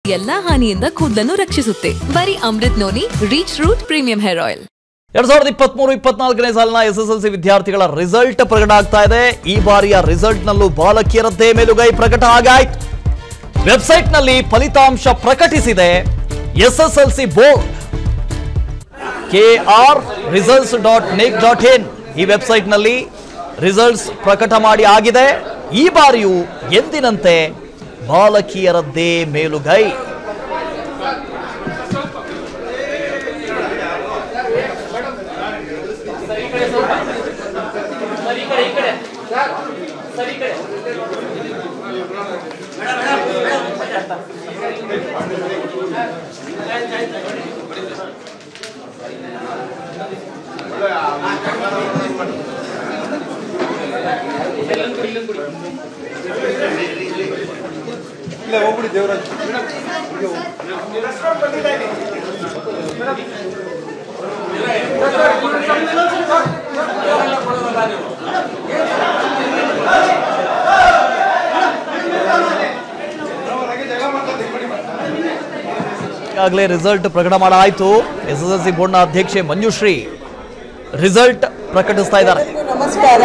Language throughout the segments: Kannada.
ಎಲ್ಲಾ ಹಾನಿಯಿಂದ ಕೂದಲನ್ನು ರಕ್ಷಿಸುತ್ತೆ ಬರೀ Amrut noni reach root premium hair oil ಎರಡ್ ಸಾವಿರದ ಇಪ್ಪತ್ಮೂರು ಇಪ್ಪತ್ನಾಲ್ಕನೇ ಸಾಲಿನ ಎಸ್ ಎಸ್ ಎಲ್ ಸಿ ವಿದ್ಯಾರ್ಥಿಗಳ ರಿಸಲ್ಟ್ ಪ್ರಕಟ ಆಗ್ತಾ ಇದೆ ಈ ಬಾರಿಯ ರಿಸಲ್ಟ್ ನಲ್ಲೂ ಬಾಲಕಿಯರದ್ದೇ ಮೇಲುಗೈ ಪ್ರಕಟ ಆಗಾಯ್ತು ವೆಬ್ಸೈಟ್ ನಲ್ಲಿ ಫಲಿತಾಂಶ ಪ್ರಕಟಿಸಿದೆ S S L C board K R results dot NIC dot in ಈ ವೆಬ್ಸೈಟ್ ನಲ್ಲಿ ರಿಸಲ್ಟ್ಸ್ ಪ್ರಕಟ ಮಾಡಿ ಆಗಿದೆ ಈ ಬಾರಿಯೂ ಎಂದಿನಂತೆ ಬಾಲಕಿಯರದ್ದೇ ಮೇಲುಗೈ ಇಲ್ಲ ಹೋಗ್ಬಿಡಿ ದೇವರಾಜ್ ಈಗಾಗಲೇ ರಿಸಲ್ಟ್ ಪ್ರಕಟ ಮಾಡಾಯಿತು ಎಸ್ ಎಸ್ ಎಲ್ ಸಿ ಬೋರ್ಡ್ನ ಅಧ್ಯಕ್ಷೆ ಮಂಜುಶ್ರೀ ರಿಸಲ್ಟ್ ಪ್ರಕಟಿಸ್ತಾ ಇದ್ದಾರೆ ನಮಸ್ಕಾರ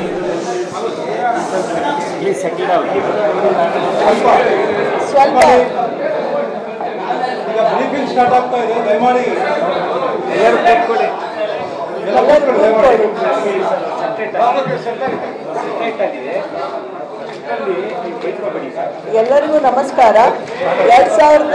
ಸ್ವಲ್ಪ ಈಗ ಬ್ರೀಫಿಂಗ್ ಸ್ಟಾರ್ಟ್ ಆಗ್ತಾ ಇದೆ ದಯಮಾಡಿ ಎಲ್ಲರೂ ಕೂತ್ಕೊಳ್ಳಿ ಎಲ್ಲ ಕೂತ್ಕೊಳ್ಳಿ ದಯಮಾಡಿ ಎಲ್ಲರಿಗೂ ನಮಸ್ಕಾರ ಎರಡ್ ಸಾವಿರದ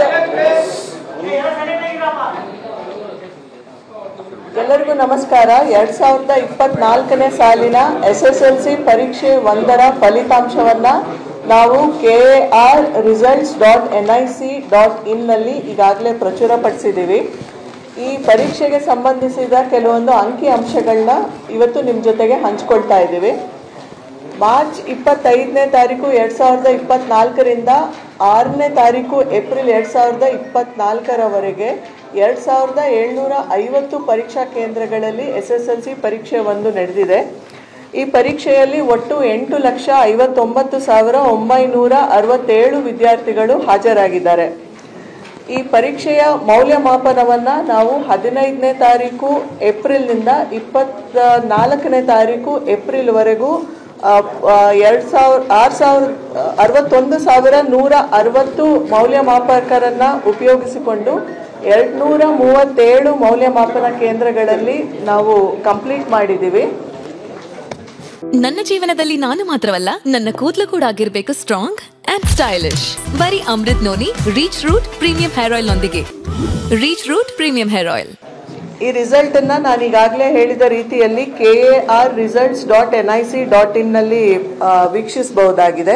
ಎಲ್ಲರಿಗೂ ನಮಸ್ಕಾರ ಎರಡ್ ಸಾವಿರದ ಇಪ್ಪತ್ನಾಲ್ಕನೇ ಸಾಲಿನ ಎಸ್ ಎಸ್ ಎಲ್ ಸಿ ಪರೀಕ್ಷೆ ಒಂದರ ಫಲಿತಾಂಶವನ್ನ ನಾವು K R results dot N I C dot ಇನ್ನಲ್ಲಿ ಈಗಾಗಲೇ ಪ್ರಚುರಪಡಿಸಿದ್ದೀವಿ ಈ ಪರೀಕ್ಷೆಗೆ ಸಂಬಂಧಿಸಿದ ಕೆಲವೊಂದು ಅಂಕಿ ಅಂಶಗಳನ್ನ ಇವತ್ತು ನಿಮ್ಮ ಜೊತೆಗೆ ಹಂಚ್ಕೊಳ್ತಾ ಇದ್ದೀವಿ ಮಾರ್ಚ್ ಇಪ್ಪತ್ತೈದನೇ ತಾರೀಕು ಎರಡು ಸಾವಿರದ ಇಪ್ಪತ್ನಾಲ್ಕರಿಂದ ಆರನೇ ತಾರೀಕು ಏಪ್ರಿಲ್ ಎರಡು ಸಾವಿರದ ಇಪ್ಪತ್ನಾಲ್ಕರವರೆಗೆ ಎರಡು ಸಾವಿರದ ಏಳ್ನೂರ ಐವತ್ತು ಪರೀಕ್ಷಾ ಕೇಂದ್ರಗಳಲ್ಲಿ ಎಸ್ ಎಸ್ ಎಲ್ ಸಿ ಪರೀಕ್ಷೆ ಒಂದು ನಡೆದಿದೆ ಈ ಪರೀಕ್ಷೆಯಲ್ಲಿ ಒಟ್ಟು ಎಂಟು ಲಕ್ಷ ಐವತ್ತೊಂಬತ್ತು ಸಾವಿರ ಒಂಬೈನೂರ ಅರವತ್ತೇಳು ವಿದ್ಯಾರ್ಥಿಗಳು ಹಾಜರಾಗಿದ್ದಾರೆ ಈ ಪರೀಕ್ಷೆಯ ಮೌಲ್ಯಮಾಪನವನ್ನು ನಾವು ಹದಿನೈದನೇ ತಾರೀಕು ಏಪ್ರಿಲ್ನಿಂದ ಇಪ್ಪತ್ತ ನಾಲ್ಕನೇ ತಾರೀಕು ಏಪ್ರಿಲ್ವರೆಗೂ ಎರಡು ಸಾವಿರ ಆರು ಸಾವಿರ ಅರವತ್ತೊಂದು ಸಾವಿರ ನೂರ ಅರವತ್ತು ಮೌಲ್ಯಮಾಪಕರನ್ನು ಉಪಯೋಗಿಸಿಕೊಂಡು ಎರಡು ನೂರ ಮೂವತ್ತೇಳು ಮೌಲ್ಯಮಾಪನ ಕೇಂದ್ರಗಳಲ್ಲಿ ನಾವು ಕಂಪ್ಲೀಟ್ ಮಾಡಿದ್ದೀವಿ ನನ್ನ ಜೀವನದಲ್ಲಿ ನಾನು ಮಾತ್ರವಲ್ಲ ನನ್ನ ಕೂದಲು ಕೂಡ ಆಗಿರ್ಬೇಕು ಸ್ಟ್ರಾಂಗ್ ಅಂಡ್ ಸ್ಟೈಲಿಶ್ ಬರೀ Amrut noni reach root premium hair oil ನೊಂದಿಗೆ reach root premium hair oil ಈ ರಿಸಲ್ಟನ್ನು ನಾನು ಈಗಾಗಲೇ ಹೇಳಿದ ರೀತಿಯಲ್ಲಿ K A R results dot N I C dot ಇನ್ನಲ್ಲಿ ವೀಕ್ಷಿಸಬಹುದಾಗಿದೆ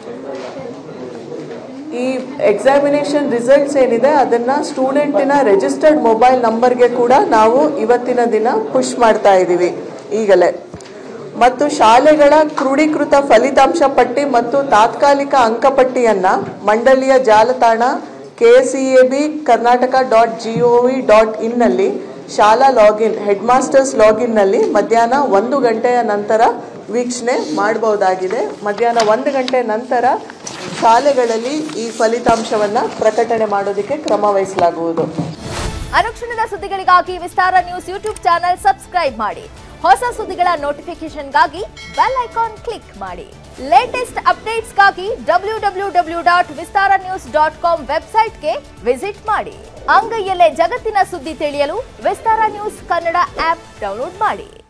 ಈ ಎಕ್ಸಾಮಿನೇಷನ್ ರಿಸಲ್ಟ್ಸ್ ಏನಿದೆ ಅದನ್ನು ಸ್ಟೂಡೆಂಟಿನ ರಿಜಿಸ್ಟರ್ಡ್ ಮೊಬೈಲ್ ನಂಬರ್ಗೆ ಕೂಡ ನಾವು ಇವತ್ತಿನ ದಿನ ಪುಷ್ ಮಾಡ್ತಾ ಇದ್ದೀವಿ ಈಗಲೇ ಮತ್ತು ಶಾಲೆಗಳ ಕ್ರೋಢೀಕೃತ ಫಲಿತಾಂಶ ಪಟ್ಟಿ ಮತ್ತು ತಾತ್ಕಾಲಿಕ ಅಂಕಪಟ್ಟಿಯನ್ನು ಮಂಡಳಿಯ ಜಾಲತಾಣ K C A B Karnataka dot G O V dot ಇನ್ನಲ್ಲಿ ಶಾಲಾ ಲಾಗಿನ್ ಹೆಡ್ ಮಾಸ್ಟರ್ಸ್ ಲಾಗಿನ್ನಲ್ಲಿ ಮಧ್ಯಾಹ್ನ ಒಂದು ಗಂಟೆಯ ನಂತರ ವೀಕ್ಷಣೆ ಮಾಡಬಹುದಾಗಿದೆ ಮಧ್ಯಾಹ್ನ ಒಂದು ಗಂಟೆ ನಂತರ ಶಾಲೆಗಳಲ್ಲಿ ಈ ಫಲಿತಾಂಶವನ್ನು ಪ್ರಕಟಣೆ ಮಾಡೋದಕ್ಕೆ ಕ್ರಮ ವಹಿಸಲಾಗುವುದು ಅನುಕ್ಷಣದ ಸುದ್ದಿಗಳಿಗಾಗಿ Vistara news YouTube channel subscribe ಮಾಡಿ ಹೊಸ ಸುದ್ದಿಗಳ ನೋಟಿಫಿಕೇಶನ್ಗಾಗಿ ಬೆಲ್ ಐಕಾನ್ ಕ್ಲಿಕ್ ಮಾಡಿ ಲೇಟೆಸ್ಟ್ ಅಪ್ಡೇಟ್ಸ್ಗಾಗಿ W W W dot Vistara news dot com ವೆಬ್ಸೈಟ್ಗೆ ವಿಸಿಟ್ ಮಾಡಿ ಅಂಗೈಯಲ್ಲೇ ಜಗತ್ತಿನ ಸುದ್ದಿ ತಿಳಿಯಲು Vistara news Kannada app download ಮಾಡಿ